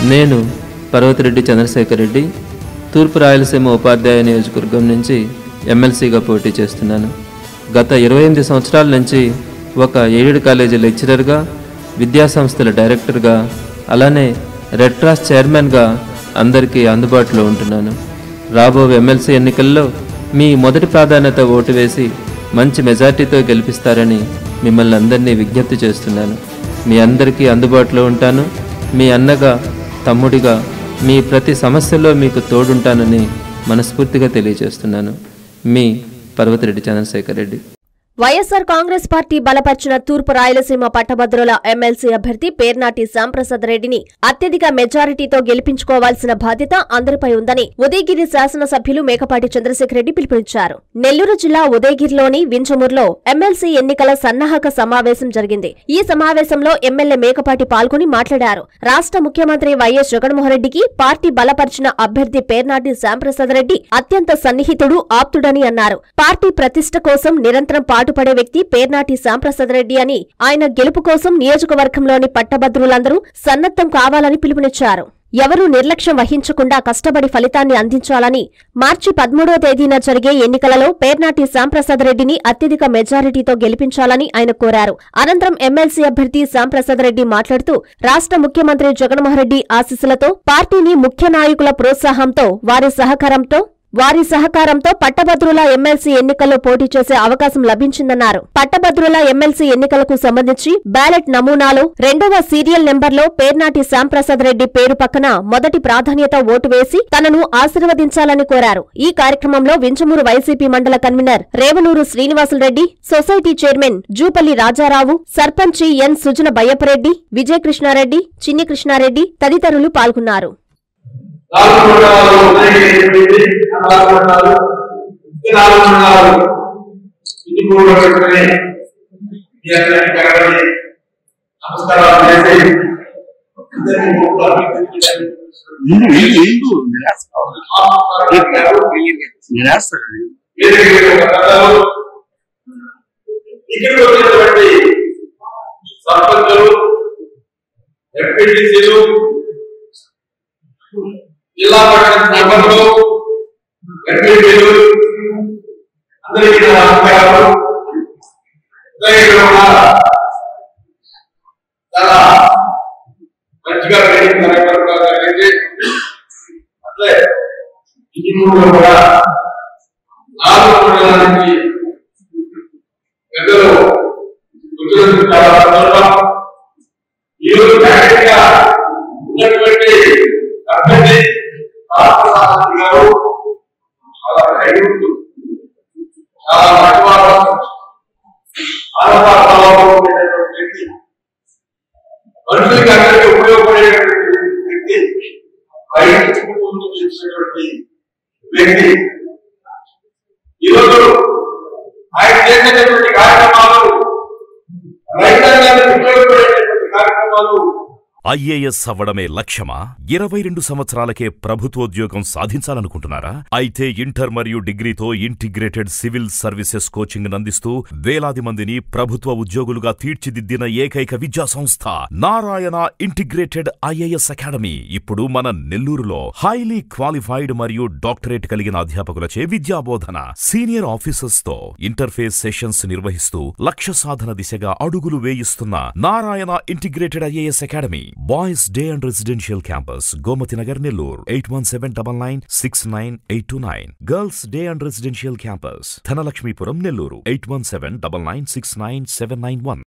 నేను పర్వతిరెడ్డి చంద్రశేఖర్ రెడ్డి తూర్పు రాయలసీమ ఉపాధ్యాయ నియోజకవర్గం నుంచి ఎమ్మెల్సీగా పోటీ చేస్తున్నాను గత ఇరవై ఎనిమిది సంవత్సరాల నుంచి ఒక ఎయిడెడ్ కాలేజీ లెక్చరర్గా విద్యాసంస్థల డైరెక్టర్గా అలానే రెడ్ క్రాస్ చైర్మన్గా అందరికీ అందుబాటులో ఉంటున్నాను రాబో ఎమ్మెల్సీ ఎన్నికల్లో మీ మొదటి ప్రాధాన్యత ఓటు వేసి మంచి మెజార్టీతో గెలిపిస్తారని మిమ్మల్ని అందరినీ విజ్ఞప్తి చేస్తున్నాను మీ అందరికీ అందుబాటులో ఉంటాను మీ అన్నగా తమ్ముడిగా మీ ప్రతి సమస్యలో మీకు తోడుంటానని మనస్ఫూర్తిగా తెలియజేస్తున్నాను మీ పర్వతిరెడ్డి చంద్రశేఖర్ రెడ్డి వైఎస్సార్ కాంగ్రెస్ పార్టీ బలపర్చిన తూర్పు రాయలసీమ పట్టభద్రుల ఎమ్మెల్సీ అభ్యర్థి పేర్నాటి శ్యాంప్రసాద్ రెడ్డిని అత్యధిక మెజారిటీతో గెలిపించుకోవాల్సిన బాధ్యత అందరిపై ఉందని ఉదయగిరి శాసనసభ్యులు మేకపాటి చంద్రశేఖర్ రెడ్డి పిలుపునిచ్చారు నెల్లూరు జిల్లా ఉదయగిరిలోని వించమూరులో ఎమ్మెల్సీ ఎన్నికల సన్నాహక సమావేశం జరిగింది ఈ సమావేశంలో ఎమ్మెల్యే మేకపాటి పాల్గొని మాట్లాడారు రాష్ట్ర ముఖ్యమంత్రి వైఎస్ జగన్మోహన్ రెడ్డికి పార్టీ బలపరిచిన అభ్యర్థి పేర్నాటి శ్యాంప్రసాద్ రెడ్డి అత్యంత సన్నిహితుడు ఆప్తుడని అన్నారు పార్టీ ప్రతిష్ట కోసం నిరంతరం పాటుపడే వ్యక్తి పేర్నాటి శ్యాంప్రసాద్ రెడ్డి అని ఆయన గెలుపు కోసం నియోజకవర్గంలోని పట్టభద్రులందరూ సన్నద్ధం కావాలని పిలుపునిచ్చారు ఎవరూ నిర్లక్ష్యం వహించకుండా కష్టపడి ఫలితాన్ని అందించాలని మార్చి పదమూడవ తేదీన జరిగే ఎన్నికలలో పేర్నాటి శ్యాంప్రసాద్ రెడ్డిని అత్యధిక మెజారిటీతో గెలిపించాలని ఆయన కోరారు అనంతరం ఎమ్మెల్సీ అభ్యర్థి శ్యాంప్రసాద్ రెడ్డి మాట్లాడుతూ రాష్ట్ర ముఖ్యమంత్రి జగన్మోహన్ రెడ్డి ఆశీస్సులతో పార్టీని ముఖ్య నాయకుల ప్రోత్సాహంతో వారి సహకారంతో వారి సహకారంతో పట్టభద్రుల ఎమ్మెల్సీ ఎన్నికల్లో పోటీ చేసే అవకాశం లభించిందన్నారు పట్టభద్రుల ఎమ్మెల్సీ ఎన్నికలకు సంబంధించి బ్యాలెట్ నమూనాలో రెండవ సీరియల్ నెంబర్లో పేర్నాటి శ్యాంప్రసాద్ రెడ్డి పేరు పక్కన మొదటి ప్రాధాన్యత ఓటు వేసి తనను ఆశీర్వదించాలని కోరారు ఈ కార్యక్రమంలో వించమూరు వైసీపీ మండల convener Revanuru Srinivasulareddy society chairman Jupalli Rajarao సర్పంచి ఎన్ సుజన బయ్యప్పరెడ్డి విజయకృష్ణారెడ్డి చిన్ని కృష్ణారెడ్డి తదితరులు పాల్గొన్నారు నాలుగు మండలాలు ఉన్నాయి నాలుగు మండలాలు ఈ నాలుగు మండలాలు ఇది మూడు పెట్టుకుని మీ అందరికీ కలగని నమస్కారాలు చేసి అందరికీ మొక్కులు అర్పించుకుంటాను. వేదిక మీద ఒక కథలు, ఇక్కడికి వచ్చినటువంటి సర్పంచులు ఎంపీటీసీలు జిల్లా పరిషత్ మెంబర్లు ఎంపీలు అందరికీ నా నమస్కారాలు ఉదయం కూడా చాలా మంచిగా ట్రైనింగ్ కార్యక్రమాలు జరిగింది అట్లే ఈ మూడు కూడా నాలుగు మండలానికి పెద్దలు వచ్చినందుకు చాలా సంతోషం ఈరోజు డైరెక్ట్ గా ఉన్నటువంటి అభ్యర్థి పార్థసారథి గారు చాలా ధైర్యంతో చాలా మంచివాడు ఆనందాభావంలో ఉండేటటువంటి వ్యక్తి మనుషులకి అందరికీ ఉపయోగపడేటటువంటి వ్యక్తి బయట కుటుంబం చేసినటువంటి వ్యక్తి ఈరోజు ఆయన చేసేటటువంటి కార్యక్రమాలు రైతాంగానికి ఉపయోగపడేటటువంటి కార్యక్రమాలు ఐఏఎస్ అవ్వడమే లక్ష్యమా ఇరవై రెండు సంవత్సరాలకే ప్రభుత్వోద్యోగం సాధించాలనుకుంటున్నారా అయితే ఇంటర్ మరియు డిగ్రీతో ఇంటిగ్రేటెడ్ సివిల్ సర్వీసెస్ కోచింగ్ అందిస్తూ వేలాది మందిని ప్రభుత్వ ఉద్యోగులుగా తీర్చిదిద్దిన ఏకైక విద్యా సంస్థ నారాయణ ఇంటిగ్రేటెడ్ ఐఏఎస్ అకాడమీ ఇప్పుడు మన నెల్లూరులో హైలీ క్వాలిఫైడ్ మరియు డాక్టరేట్ కలిగిన అధ్యాపకులచే విద్యాబోధన సీనియర్ ఆఫీసర్స్ తో ఇంటర్ఫేస్ సెషన్స్ నిర్వహిస్తూ లక్ష్య సాధన దిశగా అడుగులు వేయిస్తున్న Narayana integrated IAS academy boys day and residential campus Gomathi Nagar Nellore eight one seven double nine six nine eight two nine girls day and residential campus Dhanalakshmipuram Nellore eight one seven double nine six nine seven nine one